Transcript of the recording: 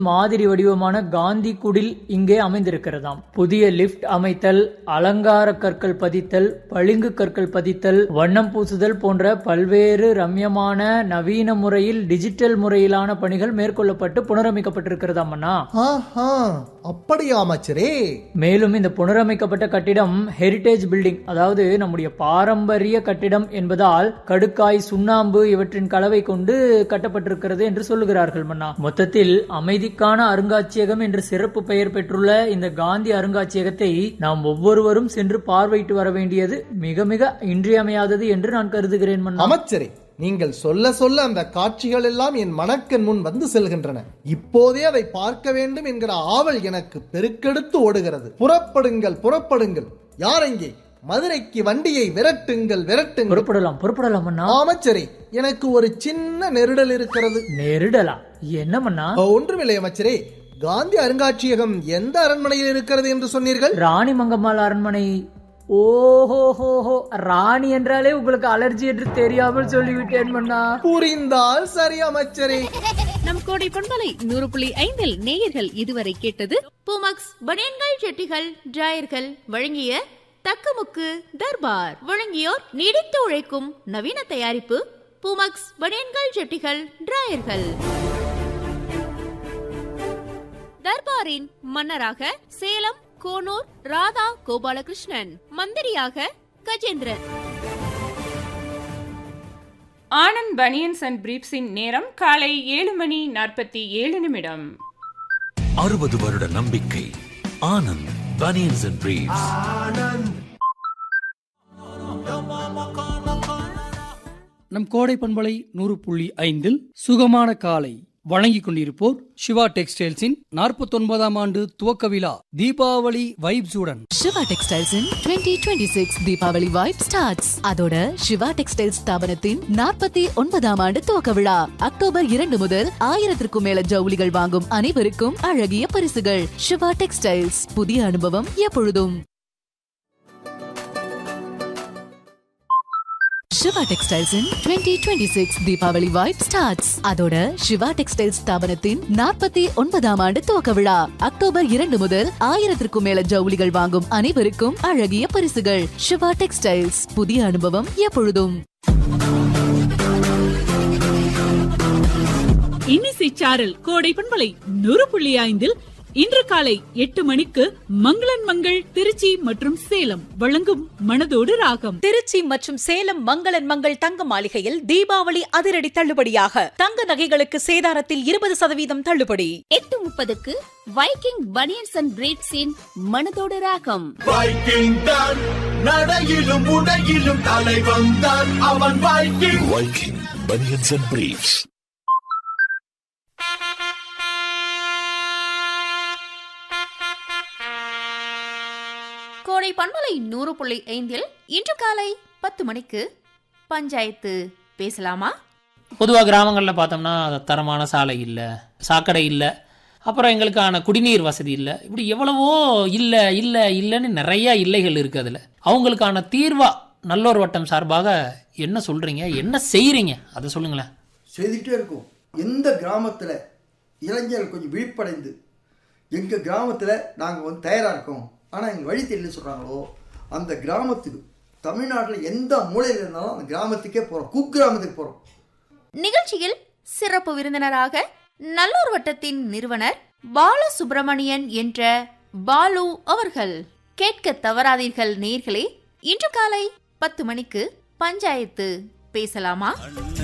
மாதிரி வடிவமான காந்தி குடில் இங்கே அமைந்திருக்கிறதாம் புதிய லிப்ட் அமைத்தல் அலங்கார கற்கள் பதித்தல் பளிங்கு கற்கள் பதித்தல் வண்ணம் பூசுதல் போன்ற பல்வேறு ரம்யமான நவீன முறையில் டிஜிட்டல் முறையிலான பணிகள் மேற்கொள்ளப்பட்டு புனரமைக்கப்பட்டிருக்கிறதாம் அண்ணா ஆஹா அப்படியா அமைச்சரே மேலும் இந்த புனரமைக்கப்பட்ட கட்டிடம் ஹெரிடேஜ் பில்டிங் அதாவது நம்முடைய பாரம்பரிய கட்டிடம் என்பதால் கடுக்காய் சுண்ணாம்பு இவற்றின் கலவை கொண்டு கட்டப்பட்டிருக்கிறது என்று சொல்லுகிறார்கள் மன்னா மொத்தத்தில் அமைதிக்கான அருங்காட்சியகம் என்று சிறப்பு பெயர் பெற்றுள்ள இந்த காந்தி அருங்காட்சியகத்தை நாம் ஒவ்வொருவரும் சென்று பார்வையிட்டு வர வேண்டியது மிக மிக இன்றியமையாதது என்று நான் கருதுகிறேன் மன்னா அமைச்சரே நீங்கள் சொல்ல சொல்ல அந்த காட்சிகள் எல்லாம் என் மனக்கண் முன் வந்து செல்கின்றன இப்போதே அதை பார்க்க வேண்டும் என்கிற ஆவல் எனக்கு பெருக்கெடுத்து ஓடுகிறது புறப்படுங்கள் புறப்படுங்கள் யார் எங்கே மதுரைக்கு வண்டியை விரட்டுங்கள் விரட்டுங்கள் புறப்படலாம் புறப்படலாம் மன்னா அமைச்சரே எனக்கு ஒரு சின்ன நெருடல் இருக்கிறது நெருடலா என்ன மன்னா ஒன்றுமில்லை அமைச்சரே காந்தி அருங்காட்சியகம் எந்த அரண்மனையில் இருக்கிறது என்று சொன்னீர்கள் ராணி மங்கம்மாள் அரண்மனை ஓஹோஹோஹோ ராணி என்றாலே உங்களுக்கு அலர்ஜி என்று தெரியாமல் சொல்லிவிட்டேன் மன்னா புரிந்தால் சரி அமைச்சரே நம் கோடை பண்பலை நூறு புள்ளி ஐந்தில் நேயர்கள் இதுவரை கேட்டது பூமக்ஸ் பனியன்கள் ஜெட்டிகள் டிராயர்கள் வழங்கிய தக்கமுக்கு தர்பார் வழங்கியோர் நீடித்து உழைக்கும் நவீன தயாரிப்பு பூமக்ஸ் பனியன்கள் ஜெட்டிகள் டிராயர்கள் தர்பாரின் மன்னராக சேலம் கோனூர் ராதா கோபாலகிருஷ்ணன் மந்திரியாக கஜேந்திரன் ஆனந்த் பனியன்ஸ் அண்ட் பிரீப்ஸின் நேரம் காலை ஏழு மணி நாற்பத்தி ஏழு நிமிடம் அறுபது வருட நம்பிக்கை ஆனந்த் பனியன்ஸ் அண்ட் பிரீவ்ஸ் நம் கோடை பண்பலை நூறு புள்ளி ஐந்தில் சுகமான காலை வழங்கிக் கொண்டிருப்போர் சிவா டெக்ஸ்டைல்ஸின் நாற்பத்தொன்பதாம் ஆண்டு துவக்க விழா தீபாவளி வைப்ஸுடன் Siva textiles in twenty twenty six Deepavali vibe starts அதோட சிவா டெக்ஸ்டைல்ஸ் ஸ்தாபனத்தின் நாற்பத்தி ஒன்பதாம் ஆண்டு துவக்க விழா அக்டோபர் இரண்டு முதல் ஆயிரத்திற்கும் மேல ஜவுளிகள் வாங்கும் அனைவருக்கும் அழகிய பரிசுகள் சிவா டெக்ஸ்டைல்ஸ் புதிய அனுபவம் எப்பொழுதும் Siva textiles in twenty twenty six Deepavali vibe starts அதோட சிவா டெக்ஸ்டைல்ஸ் ஸ்தாபனத்தின் நாற்பத்தி ஒன்பதாம் ஆண்டு துவக்க விழா அக்டோபர் இரண்டு முதல் ஆயிரத்திற்கும் மேல ஜவுளிகள் வாங்கும் அனைவருக்கும் அழகிய பரிசுகள் சிவா டெக்ஸ்டைல்ஸ் புதிய அனுபவம் எப்பொழுதும் இன்னிசை சாரல் கோடை பண்பலை நூறு புள்ளி ஐந்தில் இன்று காலை எட்டு மணிக்கு மங்களன் மங்கள் திருச்சி மற்றும் சேலம் வழங்கும் மனதோடு ராகம் திருச்சி மற்றும் சேலம் மங்களன் மங்கள் தங்க மாளிகையில் தீபாவளி அதிரடி தள்ளுபடியாக தங்க நகைகளுக்கு சேதாரத்தில் இருபது சதவீதம் தள்ளுபடி எட்டு முப்பதுக்கு வைக்கிங் பனியன்ஸ் அண்ட் பிரீட்ஸின் மனதோடு ராகம் வைக்கிங் தான் நடையிலும் உடையிலும் தலை வந்தான் அவன் Viking Viking banians and briefs கோடை பண்பலை நூறு புள்ளி ஐந்தில் இன்று காலை பத்து மணிக்கு பஞ்சாயத்து பேசலாமா பொதுவாக கிராமங்களில் பார்த்தோம்னா தரமான சாலை இல்லை சாக்கடை இல்லை அப்புறம் எங்களுக்கான குடிநீர் வசதி இல்லை இப்படி எவ்வளவோ இல்லை இல்லை இல்லைன்னு நிறைய இல்லைகள் இருக்குது அதில் அவங்களுக்கான தீர்வா நல்லோர் வட்டம் சார்பாக என்ன சொல்கிறீங்க என்ன செய்கிறீங்க அதை சொல்லுங்களேன் செய்துக்கிட்டே இருக்கும் எந்த கிராமத்தில் இளைஞர்கள் கொஞ்சம் விழிப்படைந்து எங்கள் கிராமத்தில் நாங்கள் வந்து தயாராக இருக்கோம் ஆனால் எங்கள் வழி தெரியல சொல்கிறாங்களோ அந்த கிராமத்துக்கு தமிழ்நாட்டில் எந்த மூலையில் இருந்தாலும் அந்த கிராமத்துக்கே போகிறோம் குக்கிராமத்துக்கு போகிறோம் நிகழ்ச்சியில் சிறப்பு விருந்தினராக நல்லூர் வட்டத்தின் நிறுவனர் பாலசுப்பிரமணியன் என்ற பாலு அவர்கள் கேட்க தவறாதீர்கள் நேர்களே இன்று காலை பத்து மணிக்கு பஞ்சாயத்து பேசலாமா